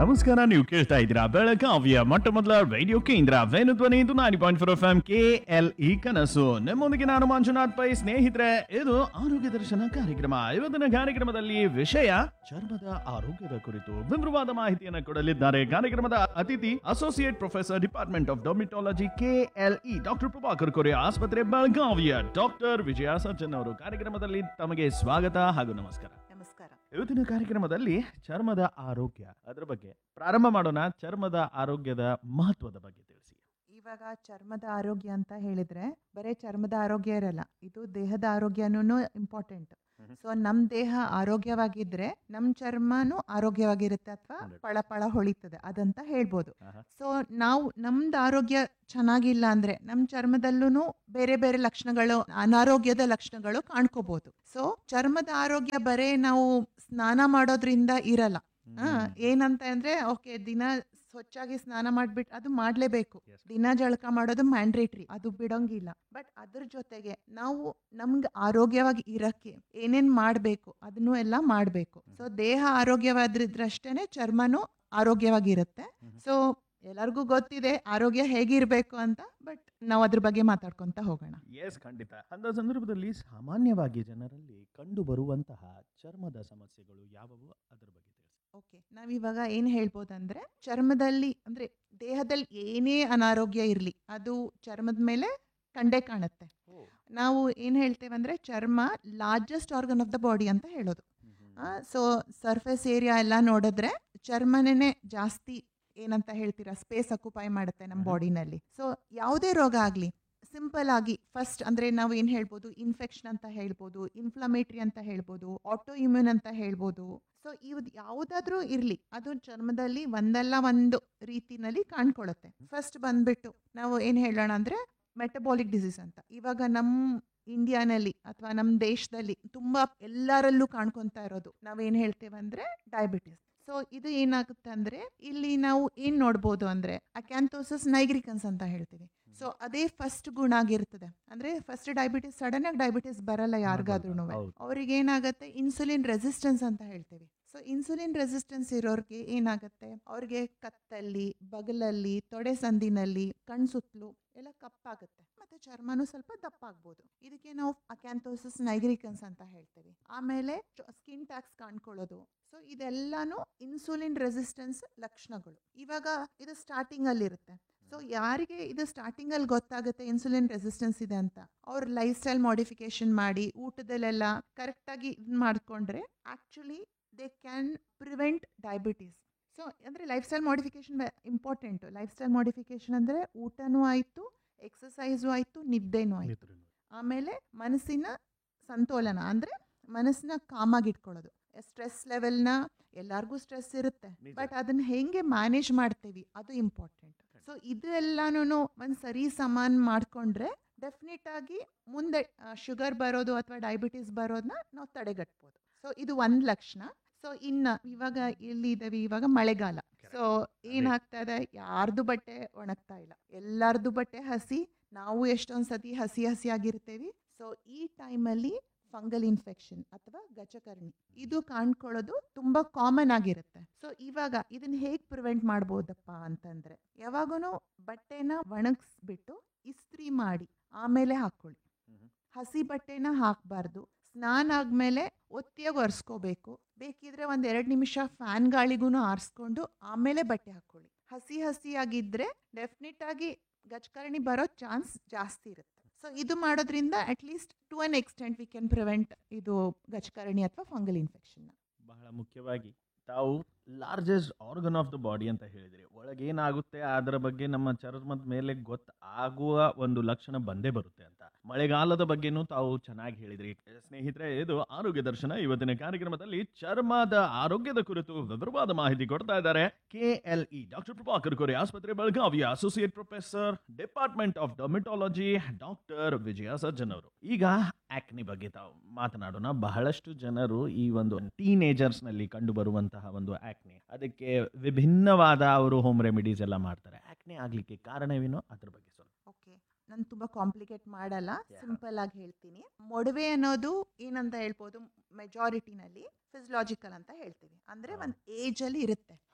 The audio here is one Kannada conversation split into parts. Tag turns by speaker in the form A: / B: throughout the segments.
A: ನಮಸ್ಕಾರ ನೀವು ಕೇಳ್ತಾ ಇದ್ದೀರಾ ಬೆಳಗಾವಿಯ ಮೊಟ್ಟ ಮೊದಲ ರೇಡಿಯೋ ಕೇಂದ್ರ ವೇಣು ಧ್ವನಿ ಇದು ನಾಡಿ point four F M K L E ಕನಸು ನಿಮ್ಮೊಂದಿಗೆ ನಾನು ಮಂಜುನಾಥ್ ಪೈ ಸ್ನೇಹಿತರೆ ಇದು ಆರೋಗ್ಯ ದರ್ಶನ ಕಾರ್ಯಕ್ರಮ ಇವತ್ತಿನ ಕಾರ್ಯಕ್ರಮದಲ್ಲಿ ವಿಷಯ ಚರ್ಮದ ಆರೋಗ್ಯದ ಕುರಿತು ವಿವರವಾದ ಮಾಹಿತಿಯನ್ನು ಕೊಡಲಿದ್ದಾರೆ ಕಾರ್ಯಕ್ರಮದ ಅತಿಥಿ associate professor department of dermatology K L E doctor Prabhakar Kore ಆಸ್ಪತ್ರೆ ಬೆಳಗಾವಿಯ ಡಾಕ್ಟರ್ ವಿಜಯ ಸಜ್ಜನ್ ಅವರು ಕಾರ್ಯಕ್ರಮದಲ್ಲಿ ತಮಗೆ ಸ್ವಾಗತ ಹಾಗೂ ನಮಸ್ಕಾರ
B: ನಮಸ್ಕಾರ
A: ಇವತ್ತಿನ ಕಾರ್ಯಕ್ರಮದಲ್ಲಿ ಚರ್ಮದ ಆರೋಗ್ಯ ಅದರ ಬಗ್ಗೆ ಪ್ರಾರಂಭ ಮಾಡೋಣ ಚರ್ಮದ ಆರೋಗ್ಯದ ಮಹತ್ವದ ಬಗ್ಗೆ ತಿಳಿಸಿ
B: ಇವಾಗ ಚರ್ಮದ ಆರೋಗ್ಯ ಅಂತ ಹೇಳಿದ್ರೆ ಬರೀ ಚರ್ಮದ ಆರೋಗ್ಯ ಇರಲ್ಲ ಇದು ದೇಹದ ಆರೋಗ್ಯನೂ ಇಂಪಾರ್ಟೆಂಟ್
A: ಮ್ಹೂ.
B: ಸೊ ನಮ್ಮ ದೇಹ ಆರೋಗ್ಯವಾಗಿದ್ರೆ ನಮ್ಮ ಚರ್ಮನೂ ಆರೋಗ್ಯವಾಗಿರುತ್ತೆ ಅಥವಾ
A: Hundred.
B: ಪಳ ಪಳ ಹೊಳಿತದೆ ಅದಂತ ಹೇಳ್ಬೋದು
A: ಆಹಾ.
B: ಸೊ ನಾವು ನಮ್ದು ಆರೋಗ್ಯ ಚೆನ್ನಾಗಿಲ್ಲ ಅಂದ್ರೆ ನಮ್ಮ ಚರ್ಮದಲ್ಲೂ ಬೇರೆ ಬೇರೆ ಲಕ್ಷಣಗಳು ಅನಾರೋಗ್ಯದ ಲಕ್ಷಣಗಳು ಕಾಣ್ಕೋಬಹುದು ಸೊ ಚರ್ಮದ ಆರೋಗ್ಯ ಬರೇ ನಾವು ಸ್ನಾನ ಮಾಡೋದ್ರಿಂದ ಇರಲ್ಲ ಆ, ಏನಂತ ಅಂದ್ರೆ ಓಕೆ ದಿನ ಸ್ವಚ್ಛಾಗಿ ಸ್ನಾನ ಮಾಡ್ಬಿಟ್ಟು ಅದು ಮಾಡ್ಲೇಬೇಕು
A: Yes.
B: ದಿನ ಜಳಕ ಮಾಡೋದು ಮ್ಯಾಂಡ್ರೇಟ್ರಿ ಅದು ಬಿಡೋಂಗಿಲ್ಲ ಬಟ್ ಅದ್ರ ಜೊತೆಗೆ ನಾವು ನಮ್ಗೆ ಆರೋಗ್ಯವಾಗಿ ಇರಕ್ಕೆ ಏನೇನ್ ಮಾಡ್ಬೇಕು ಅದನ್ನು ಎಲ್ಲ ಮಾಡ್ಬೇಕು ಸೊ ದೇಹ ಆರೋಗ್ಯವಾದ್ರಷ್ಟೇನೆ ಚರ್ಮನೂ ಆರೋಗ್ಯವಾಗಿರುತ್ತೆ
A: Mhm.
B: ಸೊ ಎಲ್ಲರಿಗೂ ಗೊತ್ತಿದೆ ಆರೋಗ್ಯ ಹೇಗಿರ್ಬೇಕು ಅಂತ ಬಟ್ ನಾವು ಅದ್ರ ಬಗ್ಗೆ ಮಾತಾಡ್ಕೊಂತ ಹೋಗೋಣ
A: ಎಸ್ ಖಂಡಿತ ಅಂತ ಸಂದರ್ಭದಲ್ಲಿ ಸಾಮಾನ್ಯವಾಗಿ ಜನರಲ್ಲಿ ಕಂಡು ಬರುವಂತಹ ಚರ್ಮದ ಸಮಸ್ಯೆಗಳು ಯಾವುವು ಅದರ ಬಗ್ಗೆ ತಿಳಿಸಿ
B: ಓಕೆ ನಾವಿವಾಗ ಏನು ಹೇಳ್ಬೋದಂದ್ರೆ ಚರ್ಮದಲ್ಲಿ ಅಂದ್ರೆ ದೇಹದಲ್ಲಿ ಏನೇ ಅನಾರೋಗ್ಯ ಇರಲಿ ಅದು ಚರ್ಮದ ಮೇಲೆ ಕಂಡೇ ಕಾಣುತ್ತೆ ನಾವು ಏನು ಹೇಳ್ತೇವೆ ಅಂದ್ರೆ ಚರ್ಮ largest organ of the body ಅಂತ ಹೇಳೋದು ಸೊ ಸರ್ಫೇಸ್ ಏರಿಯಾ ಎಲ್ಲ ನೋಡಿದ್ರೆ ಚರ್ಮನೇ ಜಾಸ್ತಿ ಏನಂತ ಹೇಳ್ತೀರಾ ಸ್ಪೇಸ್ ಅಕ್ಯುಪೈ ಮಾಡುತ್ತೆ ನಮ್ಮ
A: Mhm.
B: ಬಾಡಿನಲ್ಲಿ ಸೊ ಯಾವುದೇ ರೋಗ ಆಗಲಿ ಸಿಂಪಲ್ ಆಗಿ ಫಸ್ಟ್ ಅಂದ್ರೆ ನಾವು ಏನು ಹೇಳ್ಬೋದು ಇನ್ಫೆಕ್ಷನ್ ಅಂತ ಹೇಳ್ಬೋದು ಇನ್ಫ್ಲಮೇಟ್ರಿ ಅಂತ ಹೇಳ್ಬೋದು ಆಟೋ ಇಮ್ಯೂನ್ ಅಂತ ಹೇಳ್ಬೋದು ಸೊ ಇವ್ ಯಾವುದಾದ್ರೂ ಇರಲಿ ಅದು ಚರ್ಮದಲ್ಲಿ ಒಂದಲ್ಲ ಒಂದು ರೀತಿನಲ್ಲಿ ಕಾಣ್ಕೊಳ್ಳುತ್ತೆ ಫಸ್ಟ್ ಬಂದ್ಬಿಟ್ಟು ನಾವು ಏನು ಹೇಳೋಣ ಅಂದ್ರೆ ಮೆಟಬಾಲಿಕ್ ಡಿಸೀಸ್ ಅಂತ ಇವಾಗ ನಮ್ಮ ಇಂಡಿಯಾನಲ್ಲಿ ಅಥವಾ ನಮ್ಮ ದೇಶದಲ್ಲಿ ತುಂಬ ಎಲ್ಲರಲ್ಲೂ ಕಾಣ್ಕೊತಾ ಇರೋದು ನಾವೇನು ಹೇಳ್ತೇವೆ ಅಂದರೆ ಡಯಾಬಿಟಿಸ್ ಸೊ ಇದು ಏನಾಗುತ್ತೆ ಅಂದರೆ ಇಲ್ಲಿ ನಾವು ಏನು ನೋಡ್ಬೋದು ಅಂದರೆ ಅಕ್ಯಾಂಥೋಸಸ್ ನೈಗ್ರಿಕನ್ಸ್ ಅಂತ ಹೇಳ್ತೀವಿ ಸೊ ಅದೇ ಫಸ್ಟ್ ಗುಣ ಆಗಿರ್ತದೆ ಅಂದರೆ ಫಸ್ಟ್ ಡಯಾಬಿಟಿಸ್ ಸಡನ್ ಆಗಿ ಡಯಾಬಿಟಿಸ್ ಬರಲ್ಲ ಯಾರಿಗಾದ್ರೂ
A: ಹೌದು.
B: ಅವ್ರಿಗೆ ಏನಾಗುತ್ತೆ ಇನ್ಸುಲಿನ್ ರೆಸಿಸ್ಟೆನ್ಸ್ ಅಂತ ಹೇಳ್ತೀವಿ ಸೊ ಇನ್ಸುಲಿನ್ ರೆಸಿಸ್ಟೆನ್ಸ್ ಇರೋರಿಗೆ ಏನಾಗುತ್ತೆ ಅವ್ರಿಗೆ ಕತ್ತಲ್ಲಿ ಬಗಲಲ್ಲಿ ತೊಡೆ ಸಂದಿನಲ್ಲಿ ಕಣ್ಸುತ್ತಲು ಎಲ್ಲ ಕಪ್ಪಾಗುತ್ತೆ ಮತ್ತೆ ಚರ್ಮನೂ ಸ್ವಲ್ಪ ದಪ್ಪ ಆಗ್ಬೋದು ಇದಕ್ಕೆ ನಾವು ಅಕ್ಯಾಂಥೋಸಿಸ್ ನೈಗ್ರಿಕನ್ಸ್ ಅಂತ ಹೇಳ್ತೀವಿ ಆಮೇಲೆ ಸ್ಕಿನ್ ಟ್ಯಾಕ್ಸ್ ಕಾಣ್ಕೊಳ್ಳೋದು ಸೊ ಇದೆಲ್ಲಾನು ಇನ್ಸುಲಿನ್ ರೆಸಿಸ್ಟೆನ್ಸ್ ಲಕ್ಷಣಗಳು ಇವಾಗ ಇದು ಸ್ಟಾರ್ಟಿಂಗ್ ಅಲ್ಲಿ ಇರುತ್ತೆ ಸೊ ಯಾರಿಗೆ ಇದು ಸ್ಟಾರ್ಟಿಂಗ್ ಅಲ್ಲಿ ಗೊತ್ತಾಗುತ್ತೆ ಇನ್ಸುಲಿನ್ ರೆಸಿಸ್ಟೆನ್ಸ್ ಇದೆ ಅಂತ ಅವ್ರ ಲೈಫ್ ಸ್ಟೈಲ್ ಮಾಡಿಫಿಕೇಶನ್ ಮಾಡಿ ಊಟದಲ್ಲೆಲ್ಲ ಕರೆಕ್ಟಾಗಿ ಇದು ಮಾಡಿಕೊಂಡ್ರೆ actually they can prevent diabetes so ಅಂದರೆ lifestyle modification important lifestyle modification ಅಂದರೆ ಊಟನೂ ಆಯಿತು ಎಕ್ಸಸೈಸು ಆಯಿತು ನಿದ್ದೆನೂ ಆಯಿತು ಆಮೇಲೆ ಮನಸ್ಸಿನ ಸಂತೋಲನ ಅಂದರೆ ಮನಸ್ಸನ್ನ ಕಾಮಾಗಿ ಇಟ್ಕೊಳ್ಳೋದು ಸ್ಟ್ರೆಸ್ ಲೆವೆಲ್ನ ಎಲ್ಲರಿಗೂ ಸ್ಟ್ರೆಸ್ ಇರುತ್ತೆ
A: ನಿಜ.
B: ಬಟ್ ಅದನ್ನ ಹೆಂಗೆ ಮ್ಯಾನೇಜ್ ಮಾಡ್ತೀವಿ ಅದು ಇಂಪಾರ್ಟೆಂಟ್ ಸೊ ಇದೆಲ್ಲಾನು ಒಂದು ಸರಿ ಸಮಾನ ಮಾಡಿಕೊಂಡ್ರೆ ಡೆಫಿನೆಟ್ ಆಗಿ ಮುಂದೆ ಶುಗರ್ ಬರೋದು ಅಥವಾ ಡಯಾಬಿಟಿಸ್ ಬರೋದನ್ನ ನಾವು ತಡೆಗಟ್ಬೋದು ಸೊ ಇದು ಒಂದು ಲಕ್ಷಣ ಸೊ ಇನ್ನು ಇವಾಗ ಎಲ್ಲಿ ಇದಾವೆ ಇವಾಗ ಮಳೆಗಾಲ ಸೊ ಏನಾಗ್ತಾ ಇದೆ ಯಾರ್ದು ಬಟ್ಟೆ ಒಣಗ್ತಾ ಇಲ್ಲ ಎಲ್ಲರದು ಬಟ್ಟೆ ಹಸಿ ನಾವು ಎಷ್ಟೊಂದು ಸತಿ ಹಸಿ ಹಸಿಯಾಗಿರ್ತೀವಿ ಸೊ ಈ ಟೈಮಲ್ಲಿ ಫಂಗಲ್ ಇನ್ಫೆಕ್ಷನ್ ಅಥವಾ ಗಜಕರ್ಣಿ ಇದು ಕಾಣ್ಕೊಳ್ಳೋದು ತುಂಬ ಕಾಮನ್ ಆಗಿರುತ್ತೆ ಸೊ ಇವಾಗ ಇದನ್ನ ಹೇಗೆ ಪ್ರಿವೆಂಟ್ ಮಾಡ್ಬೋದಪ್ಪ ಅಂತಂದ್ರೆ ಯಾವಾಗೂ ಬಟ್ಟೆನ ಒಣಗಿಸ್ಬಿಟ್ಟು ಇಸ್ತ್ರಿ ಮಾಡಿ ಆಮೇಲೆ ಹಾಕ್ಕೊಳ್ಳಿ
A: ಮ್ಹೂ.
B: ಹಸಿ ಬಟ್ಟೆನ ಹಾಕಬಾರ್ದು ಸ್ನಾನ ಆದ್ಮೇಲೆ ಒತ್ತಿಯಾಗಿ ಒರೆಸ್ಕೋಬೇಕು ಬೇಕಿದ್ರೆ ಒಂದ್ ಎರಡು ನಿಮಿಷ ಫ್ಯಾನ್ ಗಾಳಿಗೂ ಆರಿಸ್ಕೊಂಡು ಆಮೇಲೆ ಬಟ್ಟೆ ಹಾಕೊಳ್ಳಿ ಹಸಿ ಹಸಿಯಾಗಿದ್ರೆ ಡೆಫಿನೆಟ್ ಆಗಿ ಗಜಕರ್ಣಿ ಬರೋ ಚಾನ್ಸ್ ಜಾಸ್ತಿ ಇರುತ್ತೆ ಸೊ ಇದು ಮಾಡೋದ್ರಿಂದ at least to an extent we can prevent ಇದು ಗಜಕರ್ಣಿ ಅಥವಾ ಫಂಗಲ್ ಇನ್ಫೆಕ್ಷನ್
A: ಬಹಳ ಮುಖ್ಯವಾಗಿ ತಾವು largest organ of the body ಅಂತ ಹೇಳಿದ್ರಿ ಒಳಗೇನಾಗುತ್ತೆ ಅದರ ಬಗ್ಗೆ ನಮ್ಮ ಚರ್ಮದ ಮೇಲೆ ಗೊತ್ತಾಗುವ ಒಂದು ಲಕ್ಷಣ ಬಂದೇ ಬರುತ್ತೆ ಅಂತ ಮಳೆಗಾಲದ ಬಗ್ಗೆನೂ ತಾವು ಚೆನ್ನಾಗಿ ಹೇಳಿದ್ರಿ ಸ್ನೇಹಿತರೆ ಇದು ಆರೋಗ್ಯ ದರ್ಶನ ಇವತ್ತಿನ ಕಾರ್ಯಕ್ರಮದಲ್ಲಿ ಚರ್ಮದ ಆರೋಗ್ಯದ ಕುರಿತು ವಿವರವಾದ ಮಾಹಿತಿ ಕೊಡ್ತಾ ಇದ್ದಾರೆ K L E doctor Prabhakar Kore ಆಸ್ಪತ್ರೆ ಬೆಳಗಾವಿಯ associate professor department of dermatology doctor Vijaya Sajjan ಅವರು ಈಗ ಆಕ್ನಿ ಬಗ್ಗೆ ತಾವು ಮಾತನಾಡೋಣ ಬಹಳಷ್ಟು ಜನರು ಈ ಒಂದು ಟೀನೇಜರ್ಸ್ ನಲ್ಲಿ ಕಂಡು ಬರುವಂತಹ ಒಂದು ಆಕ್ನಿ ಅದಕ್ಕೆ ವಿಭಿನ್ನವಾದ ಅವರು ಹೋಮ್ ರೆಮಿಡೀಸ್ ಎಲ್ಲ ಮಾಡ್ತಾರೆ ಆಕ್ನಿ ಆಗ್ಲಿಕ್ಕೆ ಕಾರಣವೇನೋ ಅದ್ರ ಬಗ್ಗೆ ಸ್ವಲ್ಪ
B: ಓಕೆ ನಾನು ತುಂಬ ಕಾಂಪ್ಲಿಕೇಟ್ ಮಾಡಲ್ಲ
A: Yeah.
B: ಸಿಂಪಲ್ ಆಗಿ ಹೇಳ್ತೀನಿ ಮೊಡವೆ ಅನ್ನೋದು ಏನಂತ ಹೇಳ್ಬೋದು ಮೆಜಾರಿಟಿನಲ್ಲಿ ಫಿಸಿಲಾಜಿಕಲ್ ಅಂತ ಹೇಳ್ತೀವಿ ಅಂದರೆ
A: ಹಾ.
B: ಒಂದು ಏಜಲ್ಲಿ ಇರುತ್ತೆ ಆ,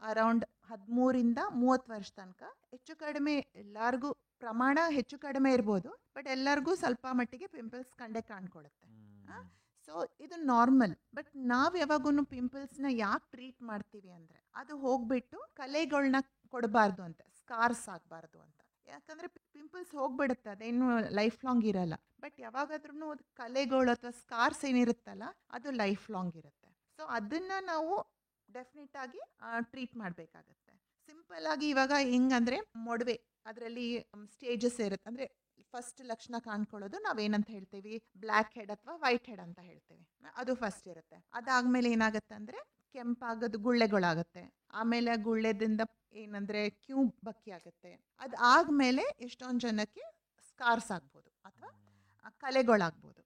B: ಅರೌಂಡ್ ಹದಿಮೂರಿಂದ ಮೂವತ್ತು ವರ್ಷ ತನಕ ಹೆಚ್ಚು ಕಡಿಮೆ ಎಲ್ಲರಿಗೂ ಪ್ರಮಾಣ ಹೆಚ್ಚು ಕಡಿಮೆ ಇರ್ಬೋದು ಬಟ್ ಎಲ್ಲರಿಗೂ ಸ್ವಲ್ಪ ಮಟ್ಟಿಗೆ ಪಿಂಪಲ್ಸ್ ಕಂಡೇ ಕಾಣ್ಕೊಳುತ್ತೆ ಆ? ಸೊ ಇದು ನಾರ್ಮಲ್ ಬಟ್ ನಾವು ಯಾವಾಗೂ ಪಿಂಪಲ್ಸ್ನ ಯಾಕೆ ಟ್ರೀಟ್ ಮಾಡ್ತೀವಿ ಅಂದರೆ ಅದು ಹೋಗ್ಬಿಟ್ಟು ಕಲೆಗಳನ್ನ ಕೊಡಬಾರ್ದು ಅಂತ ಸ್ಕಾರ್ಸ್ ಆಗಬಾರ್ದು ಅಂತ ಯಾಕಂದರೆ ಪಿಂಪಲ್ಸ್ ಹೋಗ್ಬಿಡುತ್ತೆ ಅದೇನು ಲೈಫ್ ಲಾಂಗ್ ಇರಲ್ಲ ಬಟ್ ಯಾವಾಗಾದ್ರೂ ಕಲೆಗಳು ಅಥವಾ ಸ್ಕಾರ್ಸ್ ಏನಿರುತ್ತಲ್ಲ ಅದು ಲೈಫ್ ಲಾಂಗ್ ಇರುತ್ತೆ ಸೊ ಅದನ್ನು ನಾವು ಡೆಫಿನೆಟ್ ಆಗಿ ಟ್ರೀಟ್ ಮಾಡಬೇಕಾಗತ್ತೆ ಸಿಂಪಲ್ ಆಗಿ ಇವಾಗ ಹೆಂಗಂದ್ರೆ ಮೊಡವೆ ಅದರಲ್ಲಿ ಸ್ಟೇಜಸ್ ಇರುತ್ತೆ ಅಂದರೆ ಫಸ್ಟ್ ಲಕ್ಷಣ ಕಾಣ್ಕೊಳ್ಳೋದು ನಾವೇನಂತ ಹೇಳ್ತೀವಿ ಬ್ಲ್ಯಾಕ್ ಹೆಡ್ ಅಥವಾ ವೈಟ್ ಹೆಡ್ ಅಂತ ಹೇಳ್ತೀವಿ ಅದು ಫಸ್ಟ್ ಇರುತ್ತೆ ಅದಾದ್ಮೇಲೆ ಏನಾಗುತ್ತೆ ಅಂದರೆ ಕೆಂಪಾಗೋದು ಗುಳ್ಳೆಗಳಾಗುತ್ತೆ ಆಮೇಲೆ ಆ ಗುಳ್ಳೆದಿಂದ ಏನಂದರೆ ಕ್ಯೂ ಬಕ್ಕಿ ಆಗುತ್ತೆ ಅದು ಆದಮೇಲೆ ಎಷ್ಟೊಂದು ಜನಕ್ಕೆ ಸ್ಕಾರ್ಸ್ ಆಗ್ಬೋದು ಅಥವಾ ಕಲೆಗಳಾಗ್ಬೋದು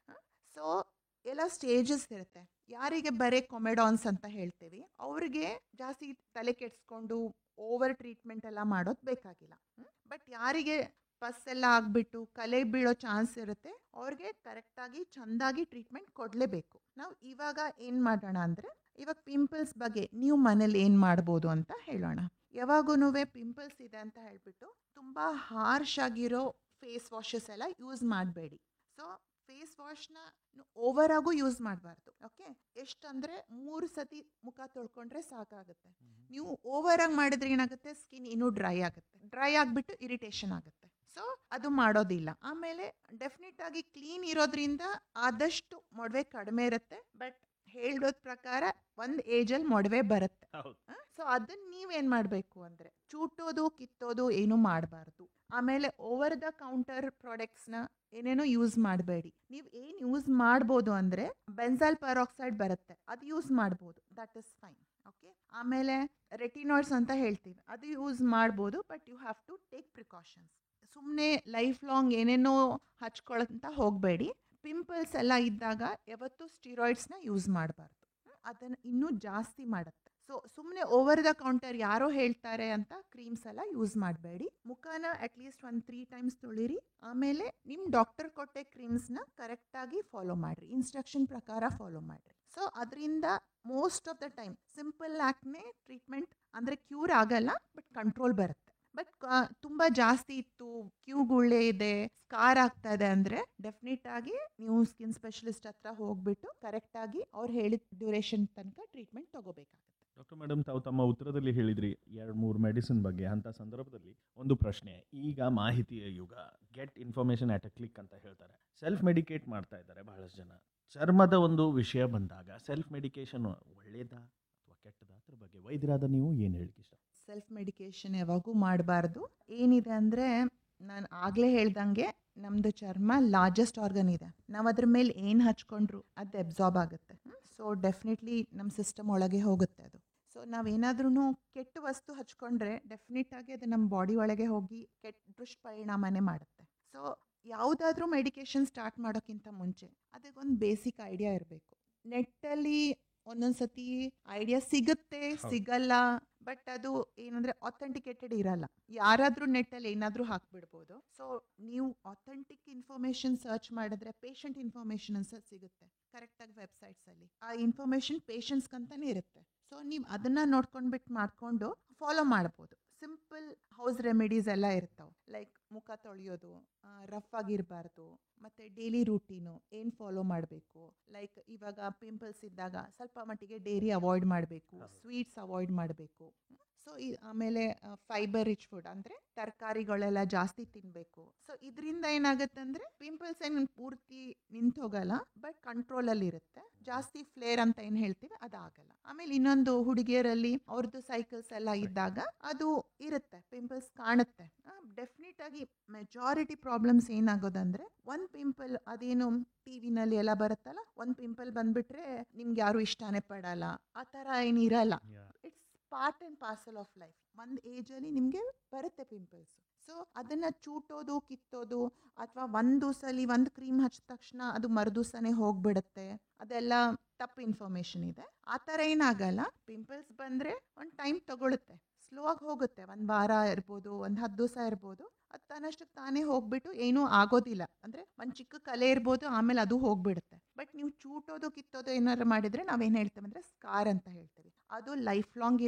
B: ಸೊ ಎಲ್ಲ ಸ್ಟೇಜಸ್ ಇರುತ್ತೆ ಯಾರಿಗೆ ಬರೀ ಕೊಮೆಡಾನ್ಸ್ ಅಂತ ಹೇಳ್ತೀವಿ ಅವ್ರಿಗೆ ಜಾಸ್ತಿ ತಲೆ ಕೆಡಿಸ್ಕೊಂಡು ಓವರ್ ಟ್ರೀಟ್ಮೆಂಟ್ ಎಲ್ಲ ಮಾಡೋದು ಬೇಕಾಗಿಲ್ಲ ಬಟ್ ಯಾರಿಗೆ ಪಸ್ ಎಲ್ಲ ಆಗಿಬಿಟ್ಟು ಕಲೆ ಬೀಳೋ ಚಾನ್ಸ್ ಇರುತ್ತೆ ಅವ್ರಿಗೆ ಕರೆಕ್ಟಾಗಿ ಚೆಂದಾಗಿ ಟ್ರೀಟ್ಮೆಂಟ್ ಕೊಡಲೇಬೇಕು ನಾವು ಇವಾಗ ಏನು ಮಾಡೋಣ ಅಂದರೆ ಇವಾಗ ಪಿಂಪಲ್ಸ್ ಬಗ್ಗೆ ನೀವು ಮನೇಲಿ ಏನು ಮಾಡ್ಬೋದು ಅಂತ ಹೇಳೋಣ ಯಾವಾಗೂ ಪಿಂಪಲ್ಸ್ ಇದೆ ಅಂತ ಹೇಳ್ಬಿಟ್ಟು ತುಂಬ ಹಾರ್ಶ್ ಆಗಿರೋ ಫೇಸ್ ವಾಶಸ್ ಎಲ್ಲ ಯೂಸ್ ಮಾಡಬೇಡಿ ಸೊ ಫೇಸ್ ವಾಶ್ನ ಓವರ್ ಆಗು ಯೂಸ್ ಮಾಡಬಾರ್ದು ಓಕೆ ಎಷ್ಟಂದರೆ ಮೂರು ಸತಿ ಮುಖ ತೊಳ್ಕೊಂಡ್ರೆ ಸಾಕಾಗುತ್ತೆ ನೀವು ಓವರ್ ಆಗಿ ಮಾಡಿದ್ರೆ ಏನಾಗುತ್ತೆ ಸ್ಕಿನ್ ಇನ್ನೂ ಡ್ರೈ ಆಗುತ್ತೆ ಡ್ರೈ ಆಗಿಬಿಟ್ಟು ಇರಿಟೇಷನ್ ಆಗುತ್ತೆ ಸೊ ಅದು ಮಾಡೋದಿಲ್ಲ ಆಮೇಲೆ ಡೆಫಿನೆಟ್ ಆಗಿ ಕ್ಲೀನ್ ಇರೋದ್ರಿಂದ ಆದಷ್ಟು ಮೊಡವೆ ಕಡಿಮೆ ಇರುತ್ತೆ ಬಟ್ ಹೇಳೋದ್ ಪ್ರಕಾರ ಒಂದು ಏಜಲ್ಲಿ ಮೊಡವೆ ಬರುತ್ತೆ
A: ಹೌದು
B: ಸೊ ಅದನ್ನ ನೀವೇನು ಮಾಡಬೇಕು ಅಂದರೆ ಚೂಟೋದು ಕಿತ್ತೋದು ಏನೂ ಮಾಡಬಾರ್ದು ಆಮೇಲೆ ಓವರ್ ದ ಕೌಂಟರ್ ಪ್ರಾಡಕ್ಟ್ಸ್ನ ಏನೇನೋ ಯೂಸ್ ಮಾಡಬೇಡಿ ನೀವು ಏನು ಯೂಸ್ ಮಾಡ್ಬೋದು ಅಂದರೆ ಬೆನ್ಸಾಲ್ ಪರಾಕ್ಸೈಡ್ ಬರುತ್ತೆ ಅದು ಯೂಸ್ ಮಾಡ್ಬೋದು ದಟ್ ಇಸ್ ಫೈನ್ ಓಕೆ ಆಮೇಲೆ ರೆಟಿನಾಯ್ಡ್ಸ್ ಅಂತ ಹೇಳ್ತೀವಿ ಅದು ಯೂಸ್ ಮಾಡ್ಬೋದು but you have to take precautions ಸುಮ್ಮನೆ ಲೈಫ್ ಲಾಂಗ್ ಏನೇನೋ ಹಚ್ಕೊಳಂತ ಹೋಗಬೇಡಿ ಪಿಂಪಲ್ಸ್ ಎಲ್ಲ ಇದ್ದಾಗ ಯಾವತ್ತೂ ಸ್ಟಿರಾಯ್ಡ್ಸ್ನ ಯೂಸ್ ಮಾಡಬಾರ್ದು ಅದನ್ನು ಇನ್ನೂ ಜಾಸ್ತಿ ಮಾಡುತ್ತೆ ಸೊ ಸುಮ್ಮನೆ ಓವರ್ ದ ಕೌಂಟರ್ ಯಾರೋ ಹೇಳ್ತಾರೆ ಅಂತ ಕ್ರೀಮ್ಸ್ ಎಲ್ಲ ಯೂಸ್ ಮಾಡಬೇಡಿ ಮುಖನ ಅಟ್ಲೀಸ್ಟ್ ಒಂದು ತ್ರೀ ಟೈಮ್ಸ್ ತೊಳಿರಿ ಆಮೇಲೆ ನಿಮ್ಮ ಡಾಕ್ಟರ್ ಕೊಟ್ಟೆ ಕ್ರೀಮ್ಸ್ನ ಕರೆಕ್ಟಾಗಿ ಫಾಲೋ ಮಾಡಿರಿ ಇನ್ಸ್ಟ್ರಕ್ಷನ್ ಪ್ರಕಾರ ಫಾಲೋ ಮಾಡಿರಿ ಸೊ ಅದರಿಂದ most of the time simple acne treatment ಅಂದರೆ ಕ್ಯೂರ್ ಆಗಲ್ಲ ಬಟ್ ಕಂಟ್ರೋಲ್ ಬರುತ್ತೆ ಬಟ್ ತುಂಬ ಜಾಸ್ತಿ ಇತ್ತು ಕ್ಯೂ ಗುಳ್ಳೆ ಇದೆ ಸ್ಕಾರ್ ಆಗ್ತಾ ಇದೆ ಅಂದರೆ ಡೆಫಿನೆಟ್ ಆಗಿ ನೀವು ಸ್ಕಿನ್ ಸ್ಪೆಷಲಿಸ್ಟ್ ಹತ್ರ ಹೋಗ್ಬಿಟ್ಟು ಕರೆಕ್ಟಾಗಿ ಅವ್ರು ಹೇಳಿದ ಡ್ಯೂರೇಷನ್ ತನಕ ಟ್ರೀಟ್ಮೆಂಟ್ ತಗೋಬೇಕಾಗುತ್ತೆ
A: ಡಾಕ್ಟರ್ ಮೇಡಮ್ ತಾವು ತಮ್ಮ ಉತ್ತರದಲ್ಲಿ ಹೇಳಿದ್ರಿ ಎರಡು ಮೂರು ಮೆಡಿಸಿನ್ ಬಗ್ಗೆ ಅಂಥ ಸಂದರ್ಭದಲ್ಲಿ ಒಂದು ಪ್ರಶ್ನೆ ಈಗ ಮಾಹಿತಿಯ ಯುಗ get information at a click ಅಂತ ಹೇಳ್ತಾರೆ ಸೆಲ್ಫ್ ಮೆಡಿಕೇಟ್ ಮಾಡ್ತಾ ಇದ್ದಾರೆ ಬಹಳಷ್ಟು ಜನ ಚರ್ಮದ ಒಂದು ವಿಷಯ ಬಂದಾಗ ಸೆಲ್ಫ್ ಮೆಡಿಕೇಶನ್ ಒಳ್ಳೇದಾ ಅಥವಾ ಕೆಟ್ಟದಾ ಅದ್ರ ಬಗ್ಗೆ ವೈದ್ಯರಾದ ನೀವು ಏನು ಹೇಳಿಕ್ಕೆ ಇಷ್ಟ
B: ಸೆಲ್ಫ್ ಮೆಡಿಕೇಷನ್ ಯಾವಾಗೂ ಮಾಡಬಾರ್ದು ಏನಿದೆ ಅಂದರೆ ನಾನು ಆಗಲೇ ಹೇಳ್ದಂಗೆ ನಮ್ಮದು ಚರ್ಮ ಲಾರ್ಜೆಸ್ಟ್ ಆರ್ಗನ್ ಇದೆ ನಾವು ಅದ್ರ ಮೇಲೆ ಏನು ಹಚ್ಕೊಂಡ್ರು ಅದು ಅಬ್ಸಾರ್ಬ್ ಆಗುತ್ತೆ ಸೊ ಡೆಫಿನೆಟ್ಲಿ ನಮ್ಮ ಸಿಸ್ಟಮ್ ಒಳಗೆ ಹೋಗುತ್ತೆ ಅದು ಸೊ ನಾವೇನಾದ್ರೂ ಕೆಟ್ಟ ವಸ್ತು ಹಚ್ಕೊಂಡ್ರೆ ಡೆಫಿನೆಟ್ ಆಗಿ ಅದು ನಮ್ಮ ಬಾಡಿ ಒಳಗೆ ಹೋಗಿ ಕೆಟ್ಟ ದುಷ್ಪರಿಣಾಮನೇ ಮಾಡುತ್ತೆ ಸೊ ಯಾವುದಾದ್ರೂ ಮೆಡಿಕೇಷನ್ ಸ್ಟಾರ್ಟ್ ಮಾಡೋಕ್ಕಿಂತ ಮುಂಚೆ ಅದಕ್ಕೊಂದು ಬೇಸಿಕ್ ಐಡಿಯಾ ಇರಬೇಕು ನೆಟ್ಟಲ್ಲಿ ಒಂದೊಂದು ಸತಿ ಐಡಿಯಾ ಸಿಗುತ್ತೆ
A: ಹೌದು.
B: ಸಿಗಲ್ಲ ಬಟ್ ಅದು ಏನಂದ್ರೆ ಅಥೆಂಟಿಕೇಟೆಡ್ ಇರಲ್ಲ ಯಾರಾದರೂ ನೆಟ್ಟಲ್ಲಿ ಏನಾದರೂ ಹಾಕ್ಬಿಡ್ಬೋದು ಸೊ ನೀವು ಅಥೆಂಟಿಕ್ ಇನ್ಫಾರ್ಮೇಷನ್ ಸರ್ಚ್ ಮಾಡಿದ್ರೆ ಪೇಷಂಟ್ ಇನ್ಫಾರ್ಮೇಷನ್ ಅಂತ ಸಿಗುತ್ತೆ ಕರೆಕ್ಟಾಗಿ ವೆಬ್ಸೈಟ್ಸಲ್ಲಿ ಆ ಇನ್ಫಾರ್ಮೇಷನ್ ಪೇಷಂಟ್ಸ್ಗಂತಾನೆ ಇರುತ್ತೆ ಸೊ ನೀವು ಅದನ್ನು ನೋಡ್ಕೊಂಡ್ಬಿಟ್ಟು ಮಾಡಿಕೊಂಡು ಫಾಲೋ ಮಾಡ್ಬೋದು ಸಿಂಪಲ್ ಹೌಸ್ ರೆಮಿಡೀಸ್ ಎಲ್ಲ ಇರ್ತಾವೆ ಲೈಕ್ ಮುಖ ತೊಳೆಯೋದು ರಫ್ ಆಗಿರಬಾರ್ದು ಮತ್ತು ಡೈಲಿ ರೂಟೀನು ಏನು ಫಾಲೋ ಮಾಡಬೇಕು ಲೈಕ್ ಇವಾಗ ಪಿಂಪಲ್ಸ್ ಇದ್ದಾಗ ಸ್ವಲ್ಪ ಮಟ್ಟಿಗೆ ಡೈರಿ ಅವಾಯ್ಡ್ ಮಾಡಬೇಕು
A: ಹೌದು.
B: ಸ್ವೀಟ್ಸ್ ಅವಾಯ್ಡ್ ಮಾಡಬೇಕು ಸೊ ಈ ಆಮೇಲೆ ಫೈಬರ್ ರಿಚ್ ಫುಡ್ ಅಂದರೆ ತರಕಾರಿಗಳೆಲ್ಲ ಜಾಸ್ತಿ ತಿನ್ನಬೇಕು ಸೊ ಇದರಿಂದ ಏನಾಗುತ್ತೆ ಅಂದರೆ ಪಿಂಪಲ್ಸ್ ಏನು ಪೂರ್ತಿ ನಿಂತು ಹೋಗಲ್ಲ ಬಟ್ ಕಂಟ್ರೋಲಲ್ಲಿ ಇರುತ್ತೆ ಜಾಸ್ತಿ ಫ್ಲೇರ್ ಅಂತ ಏನು ಹೇಳ್ತೀವಿ ಅದಾಗಲ್ಲ ಆಮೇಲೆ ಇನ್ನೊಂದು ಹುಡುಗಿಯರಲ್ಲಿ ಅವ್ರದ್ದು ಸೈಕಲ್ಸ್ ಎಲ್ಲ ಇದ್ದಾಗ ಅದು ಇರುತ್ತೆ ಪಿಂಪಲ್ಸ್ ಕಾಣುತ್ತೆ ಡೆಫಿನೆಟ್ ಆಗಿ ಮೆಜಾರಿಟಿ ಪ್ರಾಬ್ಲಮ್ಸ್ ಏನಾಗೋದಂದ್ರೆ ಒಂದು ಪಿಂಪಲ್ ಅದೇನು ಟಿ ವಿನಲ್ಲಿ ಎಲ್ಲ ಬರುತ್ತಲ್ಲ ಒಂದು ಪಿಂಪಲ್ ಬಂದ್ಬಿಟ್ರೆ ನಿಮ್ಗೆ ಯಾರು ಇಷ್ಟನೇ ಪಡಲ್ಲ ಆ ಥರ ಏನಿರಲ್ಲ it's part and parcel of life ಒಂದು ಏಜಲ್ಲಿ ನಿಮಗೆ ಬರುತ್ತೆ ಪಿಂಪಲ್ಸ್ ಸೊ ಅದನ್ನು ಚೂಟೋದು ಕಿತ್ತೋದು ಅಥವಾ ಒಂದು ಸಲ ಒಂದು ಕ್ರೀಮ್ ಹಚ್ಚಿದ ತಕ್ಷಣ ಅದು ಮರುದಿವಸನೇ ಹೋಗ್ಬಿಡುತ್ತೆ ಅದೆಲ್ಲ ತಪ್ಪು ಇನ್ಫಾರ್ಮೇಷನ್ ಇದೆ ಆ ಥರ ಏನಾಗಲ್ಲ ಪಿಂಪಲ್ಸ್ ಬಂದರೆ ಒಂದು ಟೈಮ್ ತಗೊಳುತ್ತೆ ಸ್ಲೋ ಆಗಿ ಹೋಗುತ್ತೆ ಒಂದು ವಾರ ಇರ್ಬೋದು ಒಂದು ಹತ್ತು ದಿವಸ ಇರ್ಬೋದು ಅದು ತನ್ನಷ್ಟಕ್ಕೆ ತಾನೇ ಹೋಗ್ಬಿಟ್ಟು ಏನೂ ಆಗೋದಿಲ್ಲ ಅಂದರೆ ಒಂದು ಚಿಕ್ಕ ಕಲೆ ಇರ್ಬೋದು ಆಮೇಲೆ ಅದು ಹೋಗ್ಬಿಡುತ್ತೆ ಬಟ್ ನೀವು ಚೂಟೋದು ಕಿತ್ತೋದು ಏನಾರು ಮಾಡಿದರೆ ನಾವೇನು ಹೇಳ್ತೇವೆ ಅಂದರೆ ಸ್ಕಾರ್ ಅಂತ ಹೇಳ್ತೀವಿ ಅದು ಲೈಫ್ ಲಾಂಗ್ ಇರುತ್ತೆ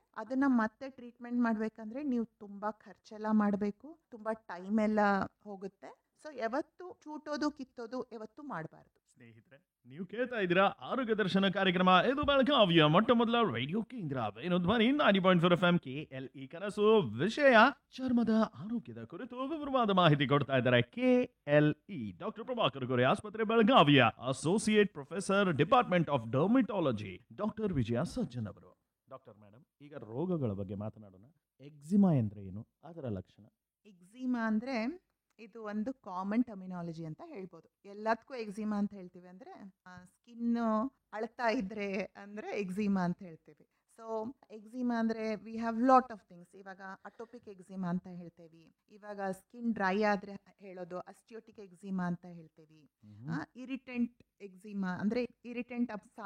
B: ಅದನ್ನ ಮತ್ತೆ ಟ್ರೀಟ್ಮೆಂಟ್ ಮಾಡಬೇಕಂದ್ರೆ ನೀವು ತುಂಬ ಖರ್ಚೆಲ್ಲ ಮಾಡಬೇಕು ತುಂಬ ಟೈಮ್ ಎಲ್ಲ ಹೋಗುತ್ತೆ ಸೊ ಯಾವತ್ತು ಚೂಟೋದು ಕಿತ್ತೋದು ಯಾವತ್ತು ಮಾಡಬಾರ್ದು
A: ಸ್ನೇಹಿತರೆ ನೀವು ಕೇಳ್ತಾ ಇದ್ದೀರಾ ಆರೋಗ್ಯ ದರ್ಶನ ಕಾರ್ಯಕ್ರಮ ಇದು ಬೆಳಗಾವಿಯ ಮೊಟ್ಟ ಮೊದಲ ರೇಡಿಯೋ ಕೇಂದ್ರ ಧ್ವನಿ ನಾಡಿ point four F M K L E ಕನಸು ವಿಷಯ ಚರ್ಮದ ಆರೋಗ್ಯದ ಕುರಿತು ವಿವರವಾದ ಮಾಹಿತಿ ಕೊಡ್ತಾ ಇದ್ದಾರೆ K L E doctor Prabhakar Kore ಆಸ್ಪತ್ರೆ ಬೆಳಗಾವಿಯ associate professor department of dermatology doctor Vijaya Sajjan ಅವರು ಡಾಕ್ಟರ್ ಮೇಡಮ್ ಈಗ ರೋಗಗಳ ಬಗ್ಗೆ ಮಾತನಾಡೋಣ ಎಕ್ಸಿಮಾ ಎಂದ್ರೆ ಏನು ಅದರ ಲಕ್ಷಣ
B: ಎಕ್ಸಿಮಾ ಅಂದರೆ ಇದು ಒಂದು ಕಾಮನ್ ಟರ್ಮಿನಾಲಜಿ ಅಂತ ಹೇಳ್ಬೋದು ಎಲ್ಲದಕ್ಕೂ ಎಕ್ಸಿಮಾ ಅಂತ ಹೇಳ್ತೀವಿ ಅಂದರೆ ಸ್ಕಿನ್ ಅಳ್ತಾ ಇದ್ರೆ ಅಂದರೆ ಎಕ್ಸಿಮಾ ಅಂತ ಹೇಳ್ತೀವಿ ಸೊ ಎಕ್ಸಿಮಾ ಅಂದರೆ we have lot of things ಇವಾಗ ಅಟೋಪಿಕ್ ಎಕ್ಸಿಮಾ ಅಂತ ಹೇಳ್ತೇವೆ ಇವಾಗ ಸ್ಕಿನ್ ಡ್ರೈ ಆದರೆ ಹೇಳೋದು ಅಸ್ಟಿಯೋಟಿಕ್ ಎಕ್ಸಿಮಾ ಅಂತ ಹೇಳ್ತೀವಿ ಇರಿಟೆಂಟ್ ಎಕ್ಸಿಮಾ ಅಂದರೆ ಇರಿಟೆಂಟ್ ಅಪ್